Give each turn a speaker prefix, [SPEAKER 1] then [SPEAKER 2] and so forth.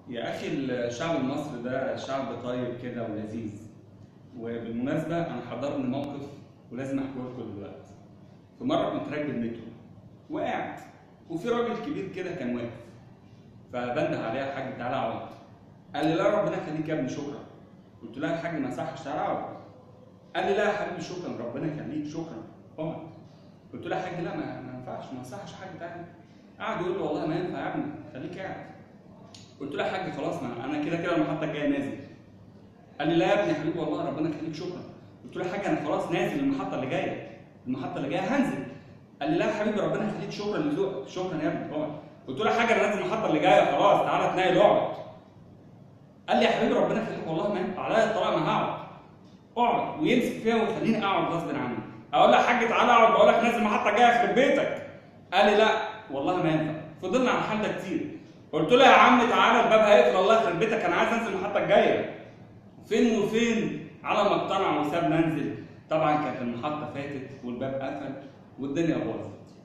[SPEAKER 1] يا اخي الشعب المصري ده شعب طيب كده ولذيذ وبالمناسبه انا حضرني موقف ولازم احكيه لكم دلوقتي في مره كنت راكب المترو وقاعد وفي راجل كبير كده كان واقف فبنده عليه يا حاج تعالى اقعد قال لي لا ربنا يخليك يا ابني شكرا قلت له يا حاج ما يصحش تعالى اقعد قال لي لا يا حبيبي شكرا ربنا يخليك شكرا اقعد قلت له يا حاج لا ما ما ينفعش ما يصحش حاج تعالى قعد يقول له والله ما ينفع يا ابني خليك قاعد قلت له يا حاج خلاص ما انا كده كده المحطه الجايه نازل قال لي لا يا ابني يا حبيبي والله ربنا يخليك شكرا قلت له يا حاج انا خلاص نازل المحطه اللي جايه المحطه اللي جايه هنزل قال لي لا يا حبيبي ربنا يخليك شكرا لذوقك شكرا يا ابني اقعد قلت له يا حاج انا نازل المحطه اللي جايه خلاص تعالى اتنقل اقعد قال لي يا حبيبي ربنا يخليك والله ما ينفع عليا الطلاق ما هقعد اقعد ويمسك فيها ويخليني اقعد غصب عني اقول له يا حاج تعالى اقعد بقول لك نازل المحطه الجايه يخرب بيتك قال لي لا والله ما ينفع فضلنا على الحال ده كتير قلت له يا عم تعالى الباب هيقفل الله يخرب بيتك انا عايز انزل المحطه الجايه فين وفين على ما اقتنع وسابني انزل طبعا كانت المحطه فاتت والباب قفل والدنيا باظت